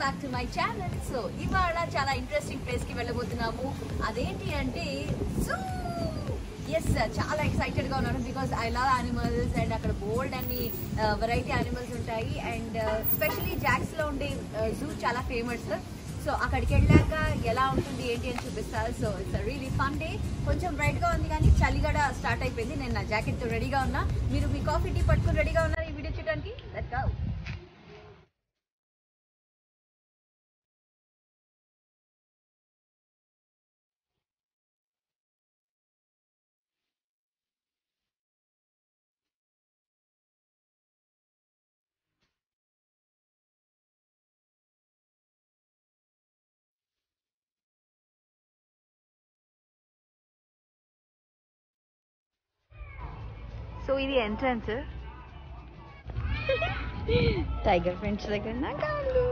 Back to my channel so ఇవాళ చాలా interesting place కి వెళ్ళబోతున్నాము అదేంటి అంటే జూ ఎస్ చాలా ఎక్సైటెడ్ గా ఉన్నాను because I love animals and అక్కడ బోల్డ్ అన్ని వెరైటీ యానిమల్స్ ఉంటాయి అండ్ స్పెషలీ జాక్స్ లో ఉండే జూ చాలా ఫేమస్ సో అక్కడికి వెళ్ళాక ఎలా ఉంటుంది ఏంటి అని చూపిస్తారు so it's really fun day కొంచెం బ్రైట్ గా ఉంది కానీ చలిగడ స్టార్ట్ అయిపోయింది నేను నా జాకెట్ తో రెడీగా ఉన్నా మీరు మీ కాఫీ టీ పట్టుకుని రెడీగా ఉన్నారు ఈ వీడియో చూడడానికి లెట్స్ గో సో ఇది ఎంట్రన్స్ టైగర్ ఫ్రెండ్స్ దగ్గర నా కాళ్ళు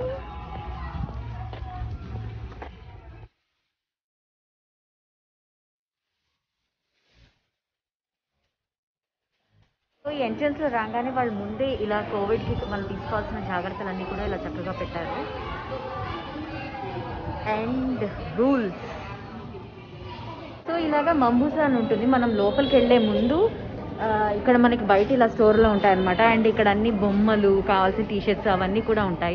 సో ఈ ఎంట్రన్స్ లో రాగానే వాళ్ళు ముందే ఇలా కోవిడ్ కి మనం తీసుకోవాల్సిన జాగ్రత్తలన్నీ కూడా ఇలా చక్కగా పెట్టారు అండ్ రూల్స్ సో ఇలాగా మంబూసా అని ఉంటుంది మనం లోపలికి వెళ్ళే ముందు ఆ, ఇక్కడ మనకి బయట ఇలా స్టోర్లో ఉంటాయి అనమాట అండ్ ఇక్కడ అన్ని బొమ్మలు కావాల్సిన టీ షర్ట్స్ అవన్నీ కూడా ఉంటాయి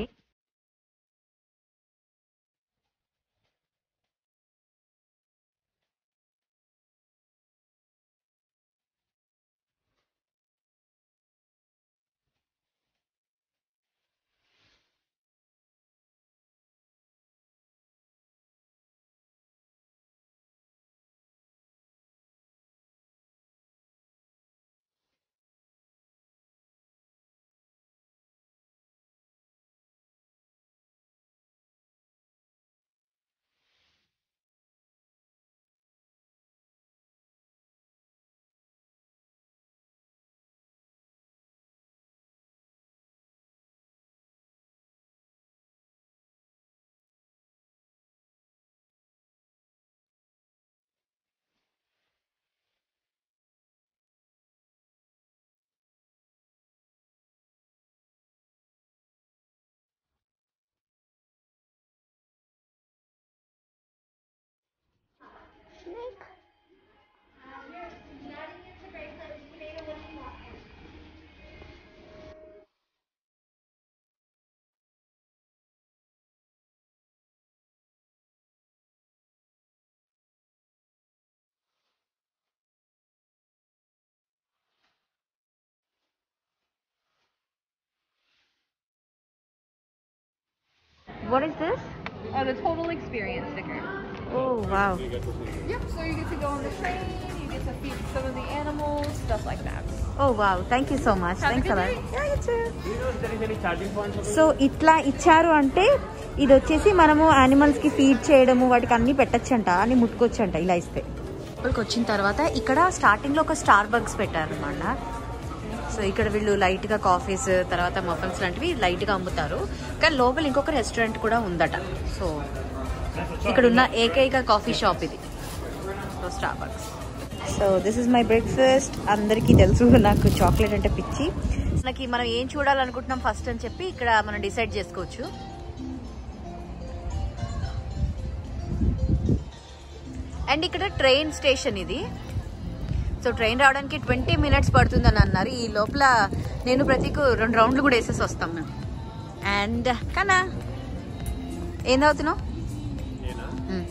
what is this Oh, the total experience sticker. Oh wow Yep. So you get to go on the train. You get to feed some of the animals, stuff like that. Oh wow thank you so much Have a thanks good అలా day. So ఇట్లా ఇచ్చారు అంటే ఇది వచ్చేసి మనము animals కి feed చేయడము వాటికి అన్ని పెట్టచ్చంట అని ముట్టుకోవచ్చంట ఇలా ఇస్తే లోపలికి వచ్చిన తర్వాత ఇక్కడ స్టార్టింగ్ లో ఒక స్టార్ బగ్స్ పెట్టారు అనమాట సో ఇక్కడ వీళ్ళు లైట్ గా కాఫీస్ తర్వాత మఫన్స్ లాంటివి లైట్ గా అమ్ముతారు కానీ లోపల ఇంకొక రెస్టారెంట్ కూడా ఉందట సో ఇక్కడ ఉన్న ఏకైక కాఫీ షాప్ ఇది so Starbucks so this is my breakfast అందరికీ తెలుసు నాకు చాక్లెట్ అంటే పిచ్చి మనకి మనం ఏం చూడాలనుకుంటున్నాం ఫస్ట్ అని చెప్పి ఇక్కడ మనం డిసైడ్ చేసుకోవచ్చు అండ్ ఇక్కడ ట్రైన్ స్టేషన్ ఇది సో ట్రైన్ రావడానికి ట్వంటీ మినిట్స్ పడుతుందని అన్నారు ఈ లోపల నేను ప్రతికు రెండు రౌండ్లు కూడా వేసేసి వస్తాం మేము అండ్ కన్నా ఏం తాగుతున్నావు మ్మ్.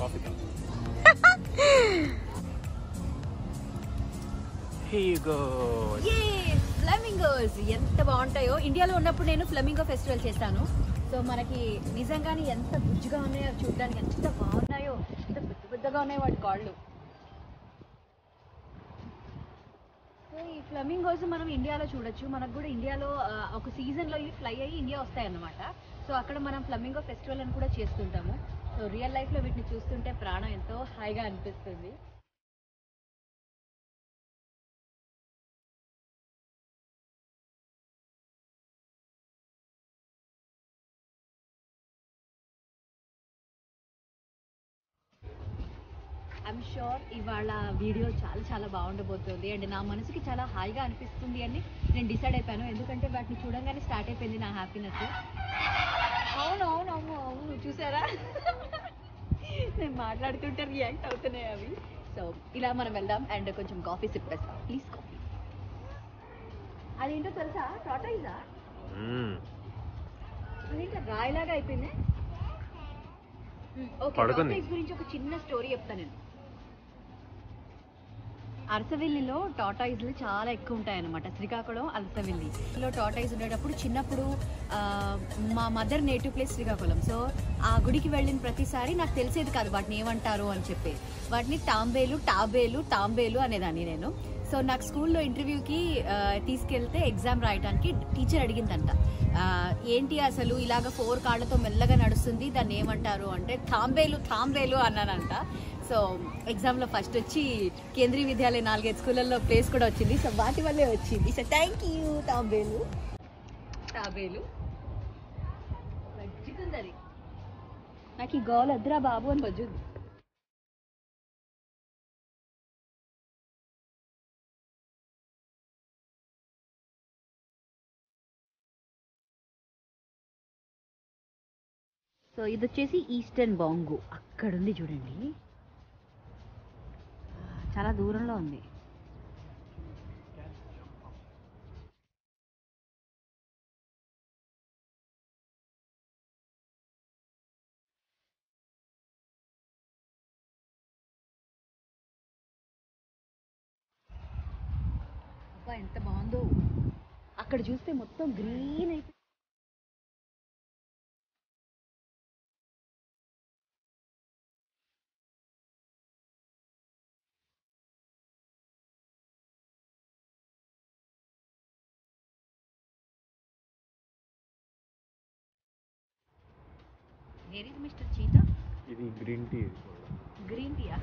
Here you go. ఫ్లమింగోస్ ఎంత బాగుంటాయో ఇండియాలో ఉన్నప్పుడు నేను ఫ్లమింగో ఫెస్టివల్ చేశాను సో మనకి నిజంగానే ఎంత బుజ్జిగా ఉన్నాయో చూడడానికి ఎంత బాగున్నాయో ఎంత పెద్ద పెద్దగా ఉన్నాయి వాటి కాళ్ళు సో ఈ ఫ్లమింగోస్ మనం ఇండియాలో చూడొచ్చు మనకు కూడా ఇండియాలో ఆ, ఒక సీజన్లో ఇవి ఫ్లై అయ్యి ఇండియా వస్తాయి అన్నమాట సో అక్కడ మనం ఫ్లమింగో ఫెస్టివల్ అని కూడా చేస్తుంటాము సో రియల్ లైఫ్లో వీటిని చూస్తుంటే ప్రాణం ఎంతో హాయిగా అనిపిస్తుంది ఐఎమ్ షూర్ ఇవాళ వీడియో చాలా చాలా బాగుండబోతుంది అండ్ నా మనసుకి చాలా హాయిగా అనిపిస్తుంది అని నేను డిసైడ్ అయిపోయాను ఎందుకంటే వాటిని చూడంగానే స్టార్ట్ అయిపోయింది నా హ్యాపీనెస్ అవును అవును అవును అవును చూసారా నేను మాట్లాడుతుంటే రియాక్ట్ అవుతున్నాయి అవి సో ఇలా మనం వెళ్దాం అండ్ కొంచెం కాఫీ సిప్పేస్తాం ప్లీజ్ కాఫీ అదేంటో తెలుసా టాటాయిజా అదేంటో రాయిలాగా అయిపోయింది ఓకే పడుకుంది. టాటాయిస్ గురించి ఒక చిన్న స్టోరీ చెప్తాను నేను అరసవెల్లిలో టాటాయిస్లు చాలా ఎక్కువ ఉంటాయన్నమాట శ్రీకాకుళం అరసవెల్లి లో టాటాయిస్ ఉండేటప్పుడు చిన్నప్పుడు ఆ, మా mother native place Srikakulam so ఆ గుడికి వెళ్ళిన ప్రతిసారి నాకు తెలిసేది కాదు వాటిని ఏమంటారు అని చెప్పి వాటిని తాంబేలు టాబేలు తాంబేలు అనేదాన్ని నేను సో నాకు స్కూల్లో ఇంటర్వ్యూకి ఆ, తీసుకెళ్తే ఎగ్జామ్ రాయడానికి టీచర్ అడిగిందంట ఆ, ఏంటి అసలు ఇలాగ ఫోర్ కాళ్ళతో మెల్లగా నడుస్తుంది దాన్ని ఏమంటారు అంటే తాంబేలు తాంబేలు అన్నానంట సో ఎగ్జామ్లో ఫస్ట్ వచ్చి కేంద్రీయ విద్యాలయ నాలుగైదు స్కూళ్ళల్లో ప్లేస్ కూడా వచ్చింది సో వాటి వల్లే వచ్చింది సో థ్యాంక్ యూ తాంబేలు తాబేలు మంచిగుంది అది నాకు ఈ గోల్ వద్దురా బాబు అని వజ్జుంది సో ఇది వచ్చేసి ఈస్టర్న్ బాంగో అక్కడ ఉంది చూడండి చాలా దూరంలో ఉంది అబ్బా ఎంత బాగుందో అక్కడ చూస్తే మొత్తం గ్రీన్ అయిపోయి వేర్ ఇస్ మిస్టర్ చీతా ఇది గ్రీన్ టీ గ్రీన్ టీయా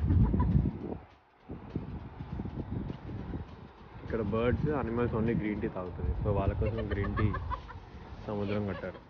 ఇక్కడ birds animals only green tea తాగుతుంది సో వాళ్ళ కోసం గ్రీన్ టీ సముద్రం కట్టారు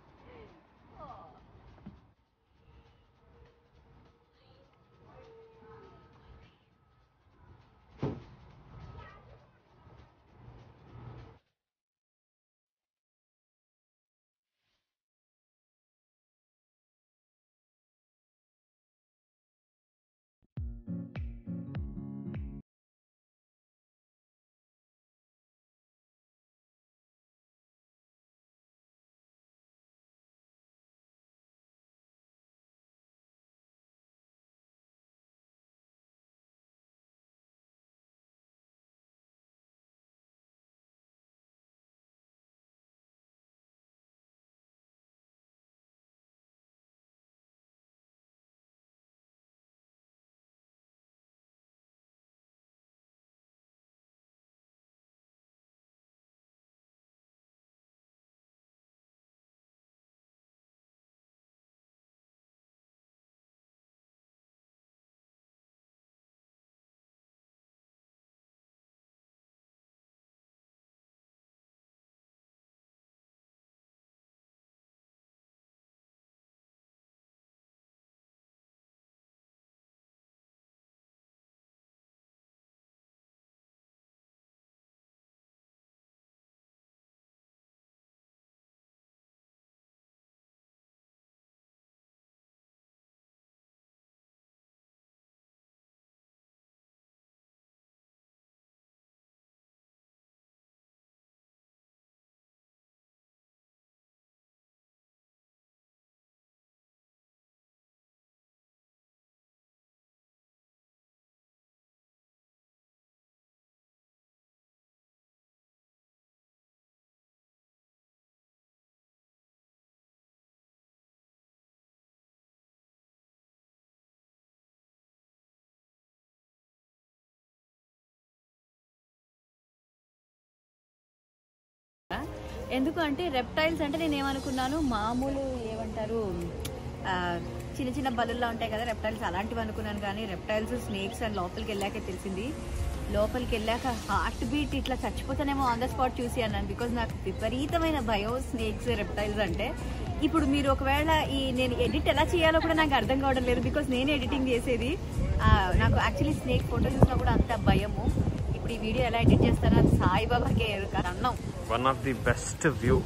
ఎందుకు అంటే రెప్టైల్స్ అంటే నేను ఏమనుకున్నాను మామూలు ఏమంటారు ఆ, చిన్న చిన్న బలుల్లో ఉంటాయి కదా రెప్టైల్స్ అలాంటివి అనుకున్నాను కానీ రెప్టైల్స్ స్నేక్స్ అని లోపలికి వెళ్ళాక తెలిసింది లోపలికి వెళ్ళాక హార్ట్ బీట్ ఇట్లా చచ్చిపోతానేమో ఆన్ ద స్పాట్ చూసి అన్నాను బికాజ్ నాకు విపరీతమైన భయం స్నేక్స్ రెప్టైల్స్ అంటే ఇప్పుడు మీరు ఒకవేళ ఈ నేను ఎడిట్ ఎలా చేయాలో కూడా నాకు అర్థం కావడం లేదు బికాజ్ నేనే ఎడిటింగ్ చేసేది ఆ, నాకు యాక్చువల్లీ స్నేక్ ఫోటో చూసినా కూడా అంత భయము ఇప్పుడు ఈ వీడియో ఎలా ఎడిట్ చేస్తారో అది సాయిబాబాకే ఎరుక అన్నం one of the best view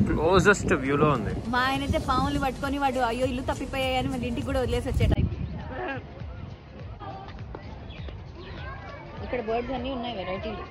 closest వ్యూలో ఉంది మా ఆయన అయితే పాములు పట్టుకొని వాడు అయ్యో ఇల్లు తప్పిపోయాయని మన ఇంటికి కూడా వదిలేసి వచ్చే టైప్ ఇక్కడ బర్డ్స్ అన్నీ ఉన్నాయి వెరైటీలు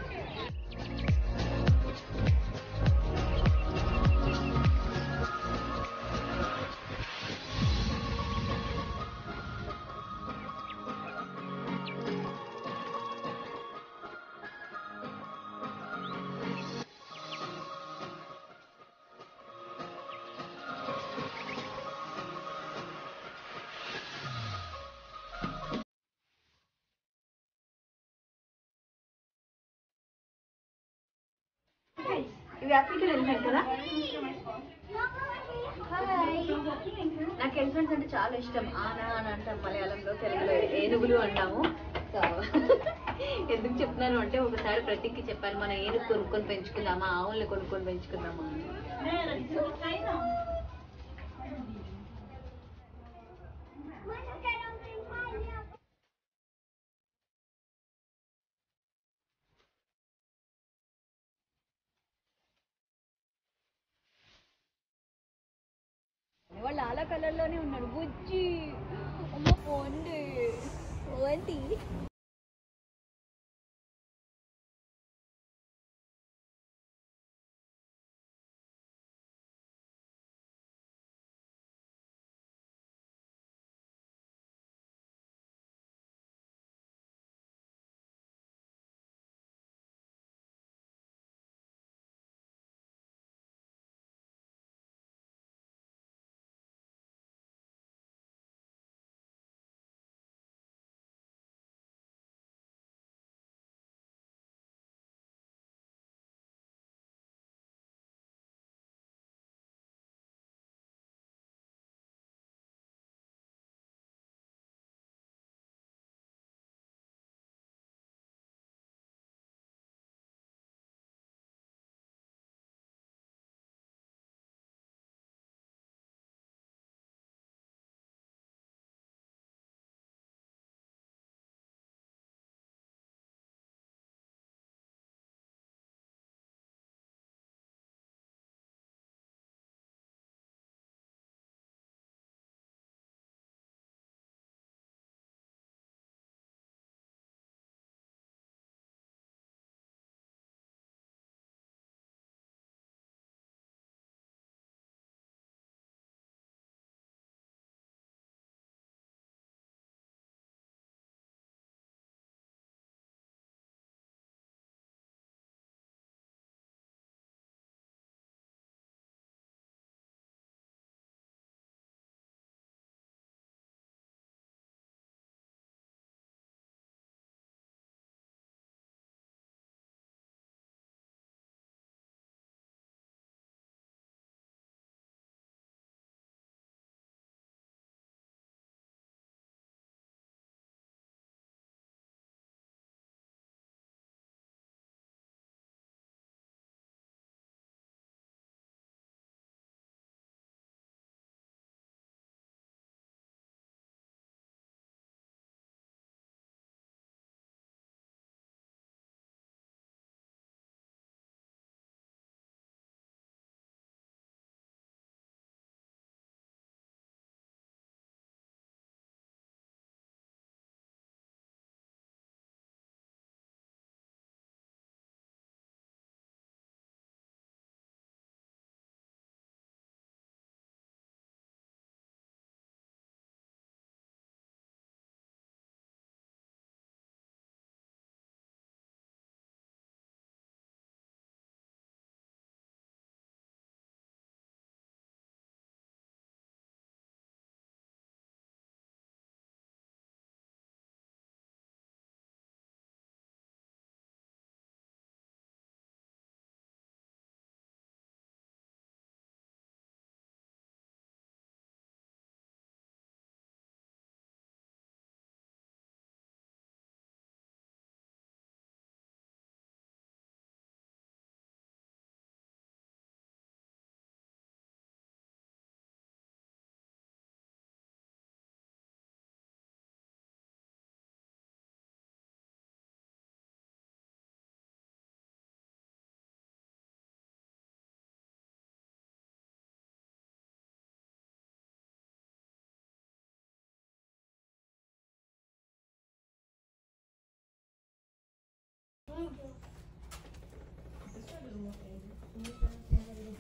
ఇవి ఆఫ్రికన్ ఎలిఫెంట్ కదా నాకు ఎలిఫెంట్స్ అంటే చాలా ఇష్టం ఆనా అని అంటాం మలయాళంలో తెలుగులో ఏనుగులు అంటాము సో ఎందుకు చెప్తున్నాను అంటే ఒకసారి ప్రతిక్కి చెప్పాను మన ఏనుగు కొనుక్కొని పెంచుకుందామా ఆవుల్ని కొనుక్కొని పెంచుకుందామా అని వాళ్ళు అలా కలర్ లోనే ఉన్నాడు బుజ్జి అమ్మ పోండి పోండి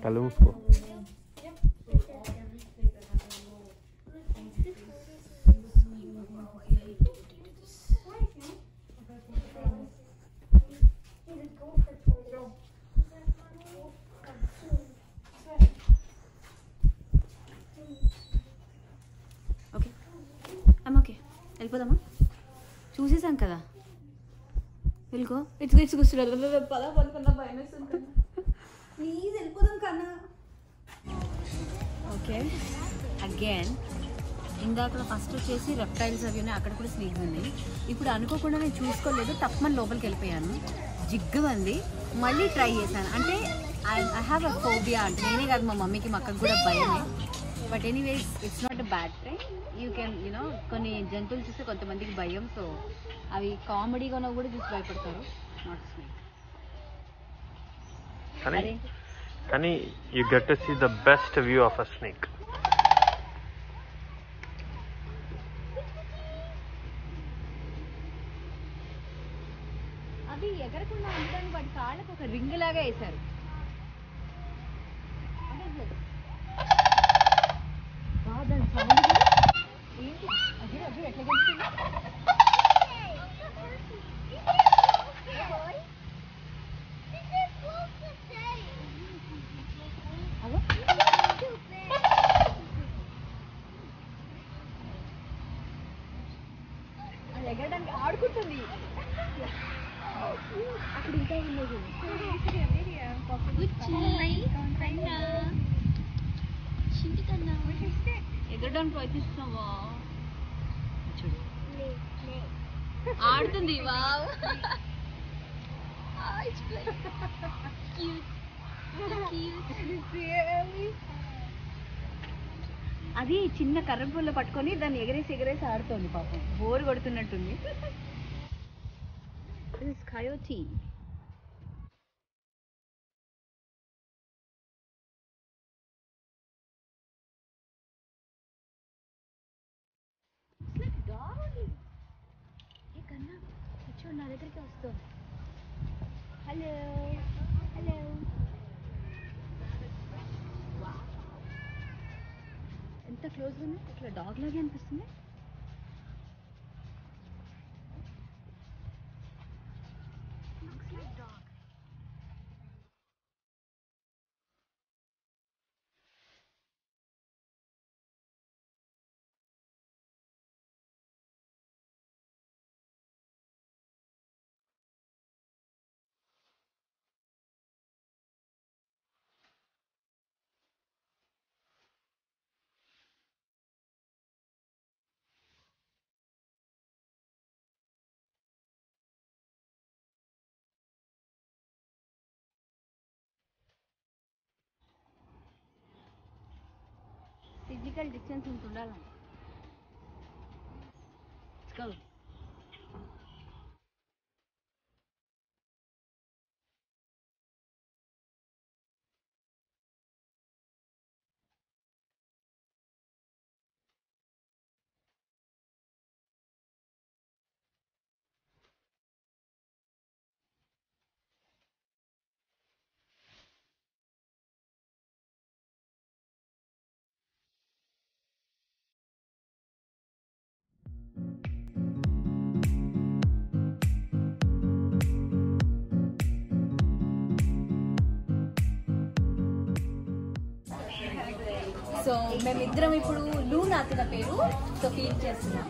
కళ్ళు మూసుకో ఓకే అమ్మ ఓకే వెళ్ళిపోదామా చూసేసాం కదా వెళ్ళుకో ఇట్స్ ఇట్స్ కూర్చున్నారు పదా పనుకున్నా భయం వేస్తుంది ప్లీజ్ వెళ్ళిపోదాం కన్నా ఓకే అగైన్ ఇందాక ఫస్ట్ వచ్చేసి రెప్టైల్స్ అవి ఉన్నాయి అక్కడ కూడా స్నేక్స్ ఉన్నాయి ఇప్పుడు అనుకోకుండా నేను చూసుకోలేదు తప్పమని లోపలికి వెళ్ళిపోయాను జిగ్గుమంది మళ్ళీ ట్రై చేశాను అంటే I I have a phobia అంటే నేనే కాదు మా మమ్మీకి మా అక్కకి కూడా భయమే but anyways it's not a bad thing you can you know కొన్ని జంతువులు చూస్తే కొంతమందికి భయం సో అవి కామెడీగా ఉన్నవి కూడా చూసి భయపడతారు నాట్ స్నేక్ కానీ అదేంటి కానీ you get to see the best view of a snake అవి ఎగరకుండా ఉండడానికి వాటి కాళ్ళకు ఒక రింగ్ లాగా వేశారు వా, దాని sound కూడా- ఏంటి? అదే, అదే, ఎట్లా గెలుస్తుంది? అగో. అది ఎగరడానికి ఆడుకుంటుంది అక్కడ ఇంకా ఉన్నది ఎగరడానికి ప్రయత్నిస్తున్నావా చూడు ఆడుతుంది వావ్ అది చిన్న కర్ర పుల్ల పట్టుకొని దాన్ని ఎగరేసి ఎగరేసి ఆడుతోంది పాపం బోర్ కొడుతున్నట్టుంది This is coyote. It's like dog only. ఏ కన్నా కూర్చోండి నా దగ్గరికి వస్తుంది హలో హలో ఎంత క్లోజ్గా ఉంది ఇట్లా డాగ్ లాగే అనిపిస్తుంది Looks like dog. Physical distance ఇంత ఉండాలండి Let's go. సో మేమిద్దరం ఇప్పుడు లూనా అతన పేరు సో ఫీల్ చేస్తున్నాం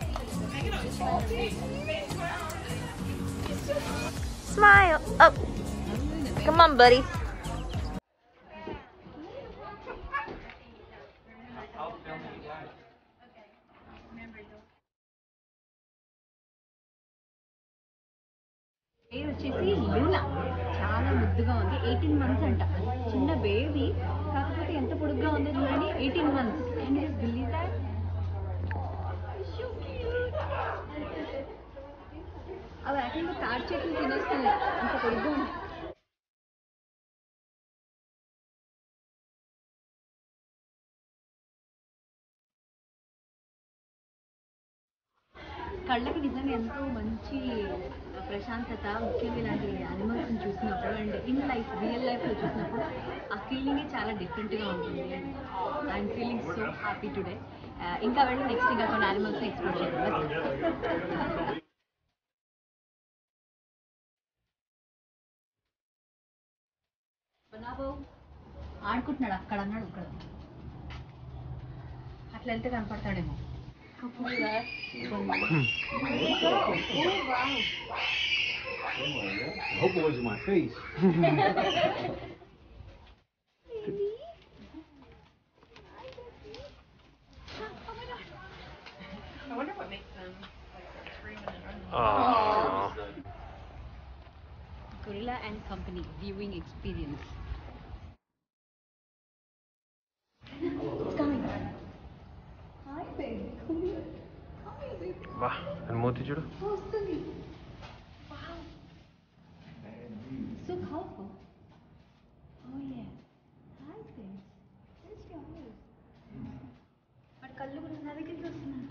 Smile. Up. Come on, buddy. పేరు వచ్చేసి లూనా చాలా ముద్దుగా ఉంది ఎయిటీన్ మంత్స్ అంట చిన్న బేబీ కాకపోతే ఎంత పొడుగ్గా ఉందో చూడండి eighteen months and just believe that అవి యాక్చువల్గా తాడి చెట్లు తినేస్తున్నాయి అంత పొడుగ్గా ఉంది కళ్ళకి నిజంగా ఎంతో మంచి ప్రశాంతత ముఖ్యంగా ఇలాంటి యానిమల్స్ని చూసినప్పుడు అండ్ ఇన్ లైఫ్ రియల్ లైఫ్లో చూసినప్పుడు ఆ ఫీలింగే చాలా డిఫరెంట్గా ఉంటుంది I'm feeling so happy today ఇంకా వెళ్ళి నెక్స్ట్ ఇంకా కొన్ని యానిమల్స్ని ఎక్స్ప్లోర్ చేద్దాం బాబు ఆడుకుంటున్నాడు అక్కడ అన్నాడు ఇక్కడ అట్లా వెళ్తే కనపడతాడేమో I hope it wasn't my face. I wonder what makes them like scream and run. Ah. Gorilla and Company viewing experience. బా అని మూతి చూడు So powerful. Oh yeah. Hi friends. Where's your eyes? వాడి కళ్ళు కూడా నా దగ్గరికి వస్తున్నాడు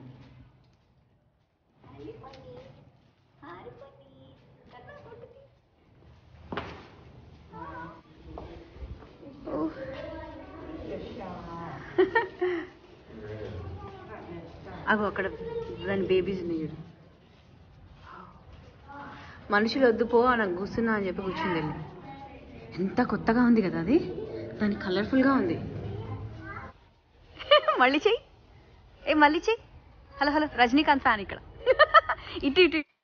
హాయ్ పని హాయ్ పని కన్నా కొట్టుకి అగో అక్కడ దాని బేబీస్ ఉన్నాయి చూడు మనుషులు వద్దు పో నాకు కూర్చున్నా అని చెప్పి కూర్చుంది వెళ్ళి ఎంత కొత్తగా ఉంది కదా అది దాని కలర్ఫుల్గా ఉంది మళ్ళీ చెయ్యి ఏ మళ్ళీ చెయ్యి హలో హలో రజనీకాంత్ ఫ్యాన్ ఇక్కడ ఇటు ఇటు ఇటు.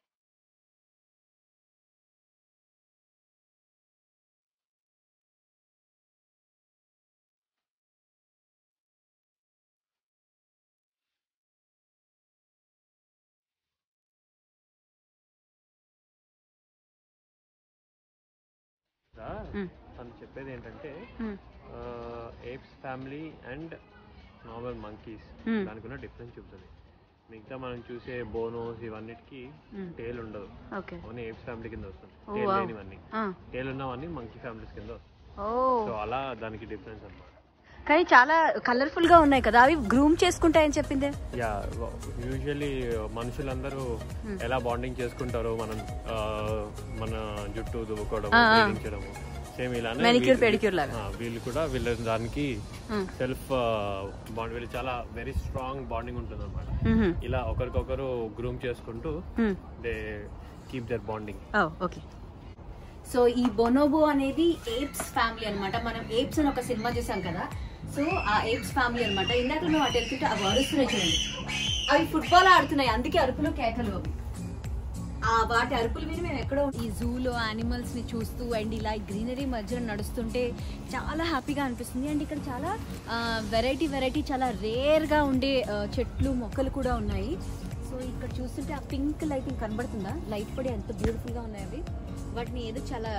మ్. తను చెప్పేది ఏంటంటే మ్. Apes family and normal monkeys Hmm. దానికి ఉన్న డిఫరెన్స్ చెప్తుంది మిగతా మనం చూసే బోనోస్ ఇవన్నిటికి Hmm. టేల్ ఉండదు ఓకే ఓన్లీ ఏప్స్ ఫ్యామిలీ కింద వస్తుంది Oh, టేల్ wow. లేనివన్నీ ఆ. టేల్ ఉన్నవన్నీ మంకీ ఫ్యామిలీస్ కింద వస్తుంది ఓ సో అలా దానికి డిఫరెన్స్ అన్నమాట కానీ చాలా కలర్ఫుల్ గా ఉన్నాయి కదా అవి గ్రూమ్ చేసుకుంటాయని చెప్పింది యా యూజువల్లీ మనుషులందరూ ఎలా బాండింగ్ చేసుకుంటారో మనం ఆ, మన జుట్టు దువ్వుకోవడం ఆ, ఆ. ప్రేమించడం సేమ్ ఇలానే Manicure, వీళ్ళు- pedicure లాగా. ఆ, వీళ్ళు కూడా వీళ్ళ దానికి Hmm. సెల్ఫ్ బాండ్ వీళ్ళు చాలా వెరీ స్ట్రాంగ్ బాండింగ్ ఉంటుంది అనమాట మ్హూ. ఇలా ఒకరికొకరు గ్రూమ్ చేసుకుంటూ మ్. They keep their bonding okay so ఈ బొనోబో అనేది ఏప్స్ ఫ్యామిలీ అన్నమాట మనం ఏప్స్ అని ఒక సినిమా చూసాం కదా సో ఆ ఏప్స్ ఫ్యామిలీ అన్నమాట ఇందాక నువ్వు అటు వెళ్తుంటే అవి అరుస్తున్నాయి చూడండి అవి ఫుట్బాల్ ఆడుతున్నాయి అందుకే అరుపులు కేకలు అవి ఆ వాటి అరుపులు విని మేము ఎక్కడో ఈ జూలో యానిమల్స్ ని చూస్తూ అండ్ ఇలా గ్రీనరీ మధ్యలో నడుస్తుంటే చాలా హ్యాపీగా అనిపిస్తుంది అండ్ ఇక్కడ చాలా వెరైటీ వెరైటీ చాలా రేర్ గా ఉండే ఆ, చెట్లు మొక్కలు కూడా ఉన్నాయి సో ఇక్కడ చూస్తుంటే ఆ పింక్ లైటింగ్ కనబడుతుందా లైట్ పడి ఎంత బ్యూటిఫుల్ గా ఉన్నాయి అవి వాటిని ఏదో చాలా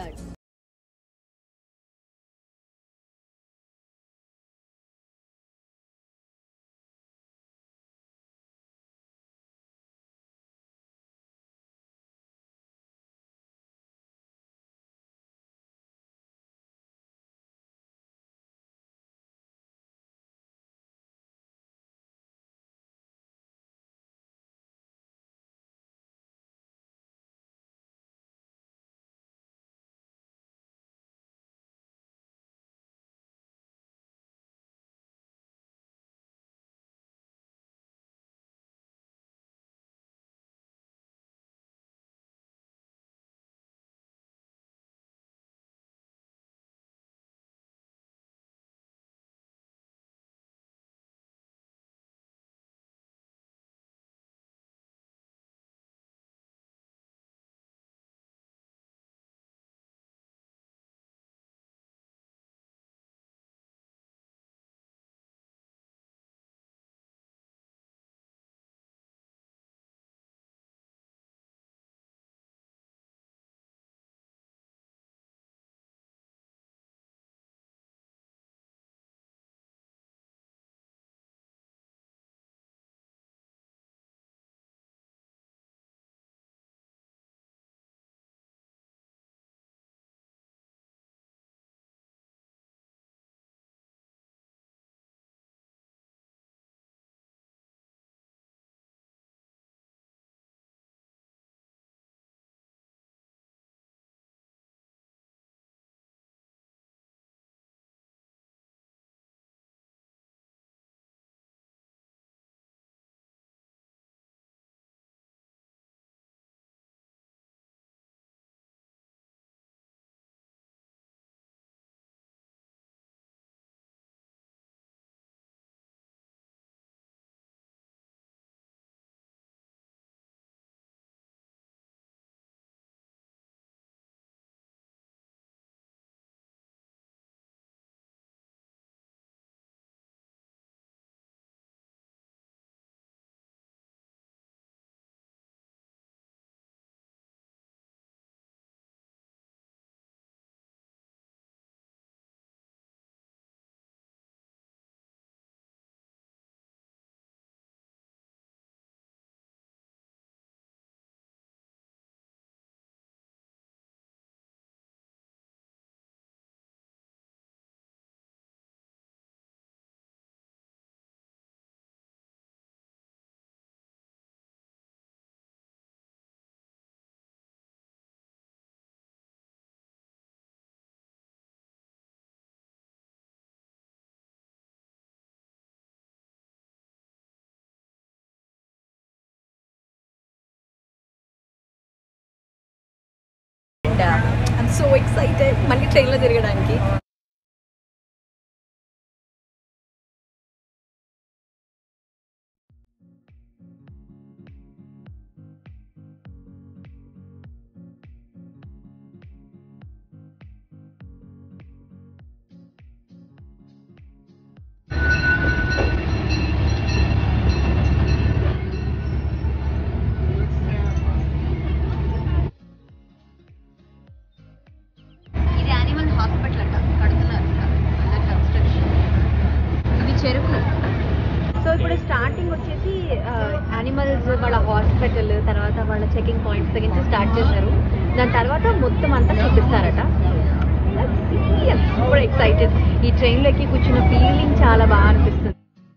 అండ్ ఐమ్ సో ఎక్సైటెడ్ మళ్ళీ ట్రైన్లో తిరగడానికి ఇది యానిమల్ హాస్పిటల్ అంట కడుతున్నారు అండర్ కన్స్ట్రక్షన్ ఇది చెరుకు సో ఇప్పుడు స్టార్టింగ్ వచ్చేసి యానిమల్స్ వాళ్ళ హాస్పిటల్ తర్వాత వాళ్ళ చెకింగ్ పాయింట్స్ దగ్గర నుంచి స్టార్ట్ చేశారు దాని తర్వాత మొత్తం అంతా చూపిస్తారట సూపర్ ఎక్సైటెడ్ ఈ ట్రైన్లో ఎక్కి కూర్చున్న ఫీలింగ్ చాలా బాగా అనిపిస్తుంది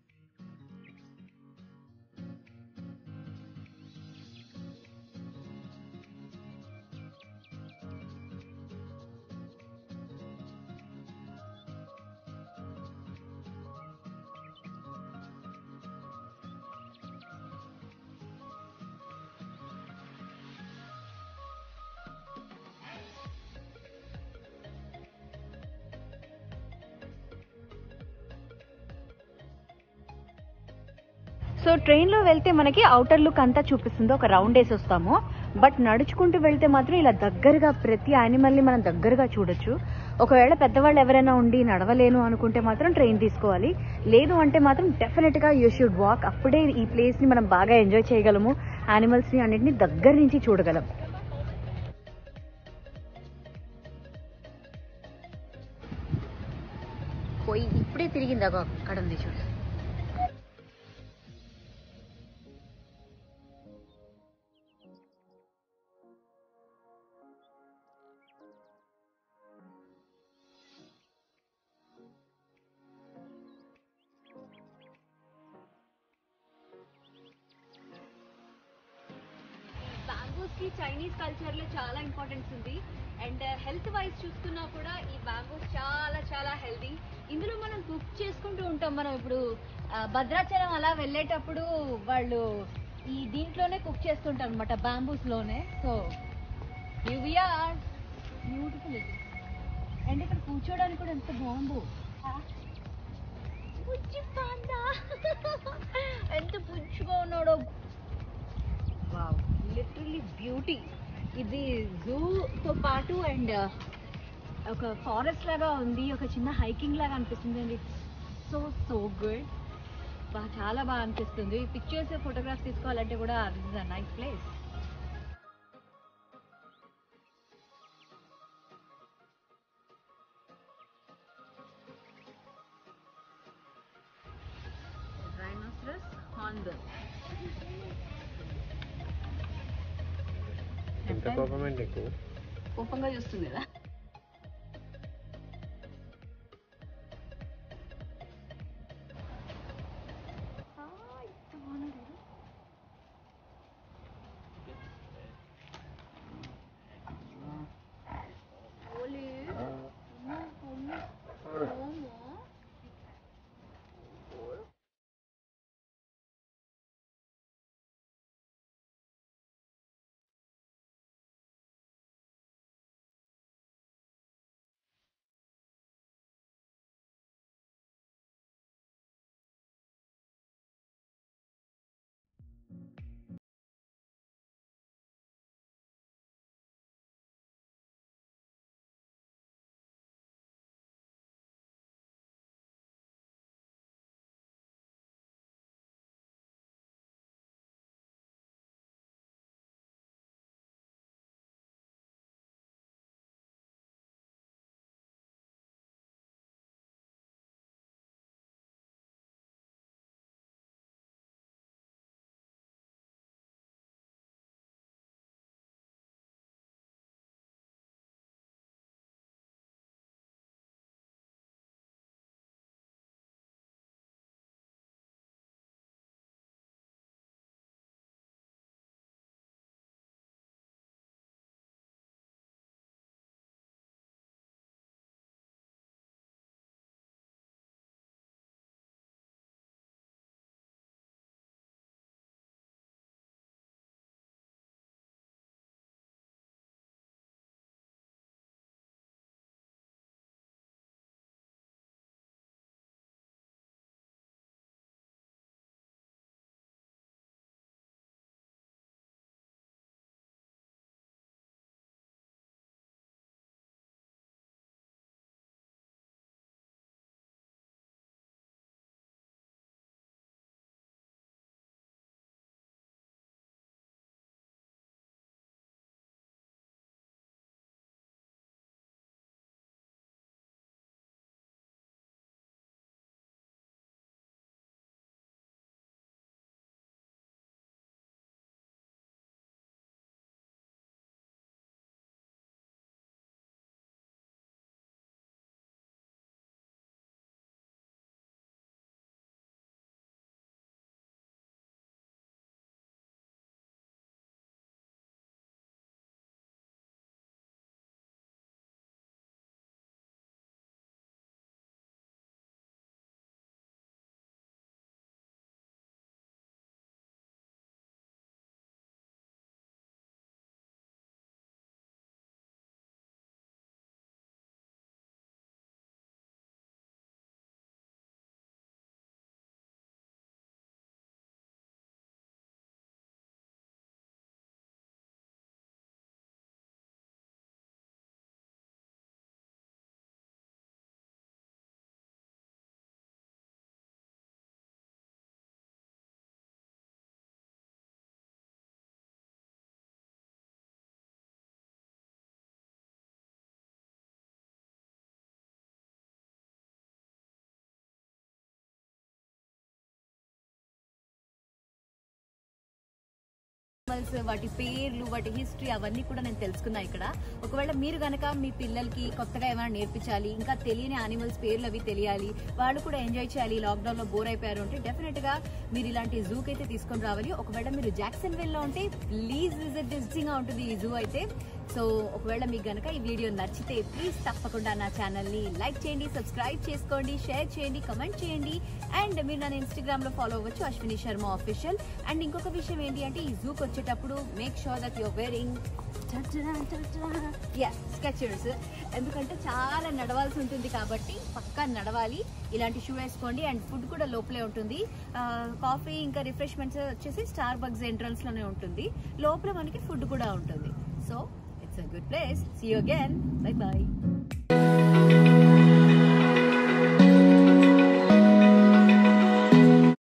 సో ట్రైన్లో వెళ్తే మనకి అవుటర్ లుక్ అంతా చూపిస్తుంది ఒక రౌండ్ వేసి వస్తాము బట్ నడుచుకుంటూ వెళ్తే మాత్రం ఇలా దగ్గరగా ప్రతి యానిమల్ని మనం దగ్గరగా చూడొచ్చు ఒకవేళ పెద్దవాళ్ళు ఎవరైనా ఉండి నడవలేను అనుకుంటే మాత్రం ట్రైన్ తీసుకోవాలి లేదు అంటే మాత్రం డెఫినెట్గా యూ షుడ్ వాక్ అప్పుడే ఈ ప్లేస్ని మనం బాగా ఎంజాయ్ చేయగలము యానిమల్స్ని అన్నింటినీ దగ్గర నుంచి చూడగలం పోయి ఇప్పుడే తిరిగింది అగో అక్కడ ఉంది చూడు బ్యాంగోస్ కి చైనీస్ కల్చర్ లో చాలా ఇంపార్టెన్స్ ఉంది అండ్ హెల్త్ వైజ్ చూసుకున్నా కూడా ఈ బ్యాంగోస్ చాలా చాలా హెల్దీ ఇందులో మనం కుక్ చేసుకుంటూ ఉంటాం మనం ఇప్పుడు ఆ, భద్రాచలం అలా వెళ్ళేటప్పుడు వాళ్ళు ఈ దీంట్లోనే కుక్ చేస్తుంటారు అనమాట బ్యాంబూస్ లోనే సో యూవిఆర్ బ్యూటిఫుల్ ఇది అండ్ ఇక్కడ కూర్చోడానికి కూడా ఎంత బాగుందో బుజ్జి పాండా ఎంత బుజ్జిగా ఉన్నాడో వావ్ లిటరలీ బ్యూటీ ఇది జూతో పాటు అండ్ ఒక ఫారెస్ట్ లాగా ఉంది ఒక చిన్న హైకింగ్ లాగా అనిపిస్తుంది అండి సో సో గుడ్ బాగా చాలా బాగా అనిపిస్తుంది పిక్చర్స్ ఫోటోగ్రాఫ్స్ తీసుకోవాలంటే కూడా this is a nice place Rhinoceros hornbill. ఎంత కోపమే నీకు కోపంగా చూస్తుంది కదా యానిమల్స్ వాటి పేర్లు వాటి హిస్టరీ అవన్నీ కూడా నేను తెలుసుకున్నా ఇక్కడ ఒకవేళ మీరు గనక మీ పిల్లలకి కొత్తగా ఏమైనా నేర్పించాలి ఇంకా తెలియని యానిమల్స్ పేర్లు అవి తెలియాలి వాళ్ళు కూడా ఎంజాయ్ చేయాలి లాక్డౌన్ లో బోర్ అయిపోయారు అంటే డెఫినెట్ గా మీరు ఇలాంటి జూకి అయితే తీసుకొని రావాలి ఒకవేళ మీరు జాక్సన్ వెల్ లో ఉంటే ప్లీజ్ విజిట్ డిస్టింగ్ గా ఉంటుంది ఈ జూ అయితే సో ఒకవేళ మీకు గనక ఈ వీడియో నచ్చితే ప్లీజ్ తప్పకుండా నా ఛానల్ ని లైక్ చేయండి సబ్స్క్రైబ్ చేసుకోండి షేర్ చేయండి కమెంట్ చేయండి అండ్ మీరు నన్ను ఇన్స్టాగ్రామ్ లో ఫాలో అవ్వచ్చు అశ్విని శర్మ ఆఫీషియల్ అండ్ ఇంకొక విషయం ఏంటి అంటే ఈ జూకి వచ్చేటప్పుడు make sure that your wearing yeah Skechers ఎందుకంటే చాలా నడవాల్సి ఉంటుంది కాబట్టి పక్కా నడవాలి ఇలాంటి షూ వేసుకోండి అండ్ ఫుడ్ కూడా లోపలే ఉంటుంది కాఫీ ఇంకా రిఫ్రెష్మెంట్స్ వచ్చేసి స్టార్ బగ్స్ ఎంట్రన్స్ లోనే ఉంటుంది లోపల మనకి ఫుడ్ కూడా ఉంటుంది so it's a good place see you again bye bye